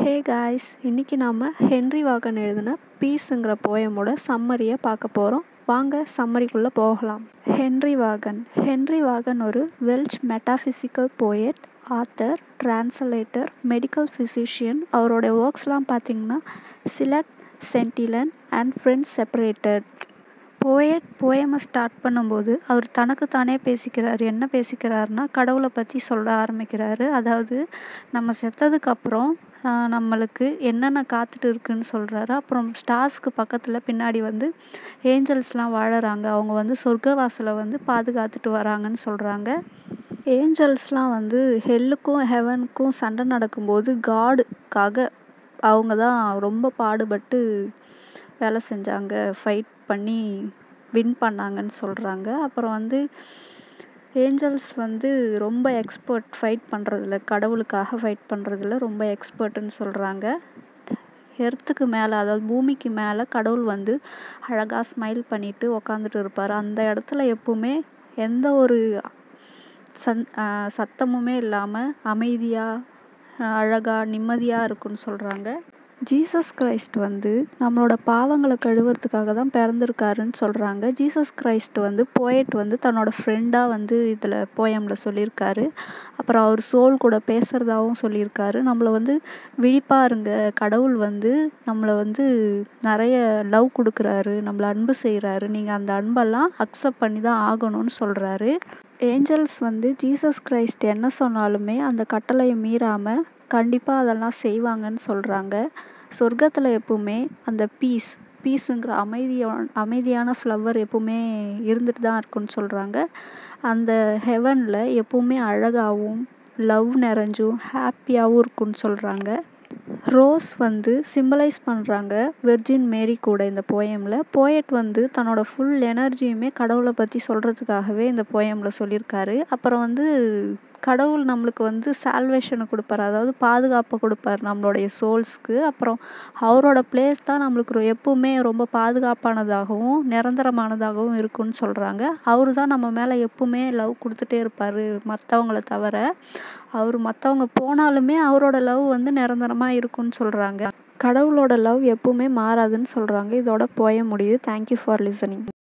hey guys இன்றைக்கி நாம் Henry Vaughan எழுதின பீஸுங்கிற போயமோட சம்மரியை பார்க்க போகிறோம் வாங்க சம்மரிக்குள்ளே போகலாம் ஹென்ரி வாகன் ஹென்ரி வாகன் ஒரு Welsh metaphysical poet author translator medical physician அவரோட ஒர்க்ஸ்லாம் பார்த்திங்கன்னா Silex Scintillans and friends separated poet போயமை ஸ்டார்ட் பண்ணும்போது அவர் தனக்கு தானே பேசிக்கிறார் என்ன பேசிக்கிறாருன்னா கடவுளை பற்றி சொல்ல ஆரம்பிக்கிறாரு அதாவது நம்ம செத்ததுக்கப்புறம் நம்மளுக்கு என்னென்ன காத்துட்டு இருக்குன்னு சொல்கிறாரு அப்புறம் ஸ்டார்ஸ்க்கு பக்கத்தில் பின்னாடி வந்து ஏஞ்சல்ஸ்லாம் வாழறாங்க அவங்க வந்து சொர்க்கவாசலை வந்து பாதுகாத்துட்டு வராங்கன்னு சொல்கிறாங்க ஏஞ்சல்ஸ்லாம் வந்து ஹெல்லுக்கும் ஹெவனுக்கும் சண்டை நடக்கும்போது காடுக்காக அவங்க தான் ரொம்ப பாடுபட்டு வேலை செஞ்சாங்க ஃபைட் பண்ணி வின் பண்ணாங்கன்னு சொல்கிறாங்க அப்புறம் வந்து ஏஞ்சல்ஸ் வந்து ரொம்ப எக்ஸ்பர்ட் ஃபைட் பண்ணுறதுல கடவுளுக்காக ஃபைட் பண்ணுறதுல ரொம்ப எக்ஸ்பர்ட்டுன்னு சொல்கிறாங்க எர்த்துக்கு மேலே அதாவது பூமிக்கு மேலே கடவுள் வந்து அழகாக ஸ்மைல் பண்ணிவிட்டு உக்காந்துட்டு இருப்பார் அந்த இடத்துல எப்போவுமே எந்த ஒரு சந் சத்தமுமே இல்லாமல் அமைதியாக அழகாக நிம்மதியாக இருக்குன்னு சொல்கிறாங்க ஜீசஸ் கிரைஸ்ட் வந்து நம்மளோட பாவங்களை கழுவுறதுக்காக தான் பிறந்திருக்காருன்னு சொல்கிறாங்க ஜீசஸ் கிரைஸ்ட் வந்து போயட் வந்து தன்னோட ஃப்ரெண்டாக வந்து இதில் போயமில் சொல்லியிருக்காரு அப்புறம் அவர் சோல் கூட பேசுகிறதாகவும் சொல்லியிருக்காரு நம்மளை வந்து விழிப்பாக இருங்க கடவுள் வந்து நம்மளை வந்து நிறைய லவ் கொடுக்குறாரு நம்மளை அன்பு செய்கிறாரு நீங்கள் அந்த அன்பெல்லாம் அக்செப்ட் பண்ணி தான் ஆகணும்னு சொல்கிறாரு ஏஞ்சல்ஸ் வந்து ஜீசஸ் கிரைஸ்ட் என்ன சொன்னாலுமே அந்த கட்டளையை மீறாமல் கண்டிப்பாக அதெல்லாம் செய்வாங்கன்னு சொல்கிறாங்க சொர்க்கத்தில் எப்பவுமே அந்த பீஸ் பீஸுங்கிற அமைதியான அமைதியான ஃப்ளவர் எப்பவுமே இருந்துட்டு தான் இருக்குன்னு சொல்கிறாங்க அந்த ஹெவனில் எப்பவுமே அழகாகவும் லவ் நிறைஞ்சும் ஹாப்பியாகவும் இருக்குன்னு சொல்கிறாங்க ரோஸ் வந்து சிம்பலைஸ் பண்ணுறாங்க வெர்ஜின் மேரி கூட இந்த போயமில் போயட் வந்து தன்னோட ஃபுல் எனர்ஜியுமே கடவுளை பற்றி சொல்கிறதுக்காகவே இந்த போயமில் சொல்லியிருக்காரு அப்புறம் வந்து கடவுள் நம்மளுக்கு வந்து சால்வேஷனை கொடுப்பார் அதாவது பாதுகாப்பை கொடுப்பார் நம்மளுடைய சோல்ஸ்க்கு அப்புறம் அவரோட பிளேஸ் தான் நம்மளுக்கு எப்பவுமே ரொம்ப பாதுகாப்பானதாகவும் நிரந்தரமானதாகவும் இருக்குன்னு சொல்கிறாங்க அவர் தான் நம்ம மேலே எப்பவுமே லவ் கொடுத்துட்டே இருப்பார் மற்றவங்கள தவிர அவர் மற்றவங்க போனாலுமே அவரோட லவ் வந்து நிரந்தரமாக இருக்குன்னு சொல்கிறாங்க கடவுளோட லவ் எப்பவுமே மாறாதுன்னு சொல்கிறாங்க இதோட போய முடியுது தேங்க்யூ ஃபார் லிசனிங்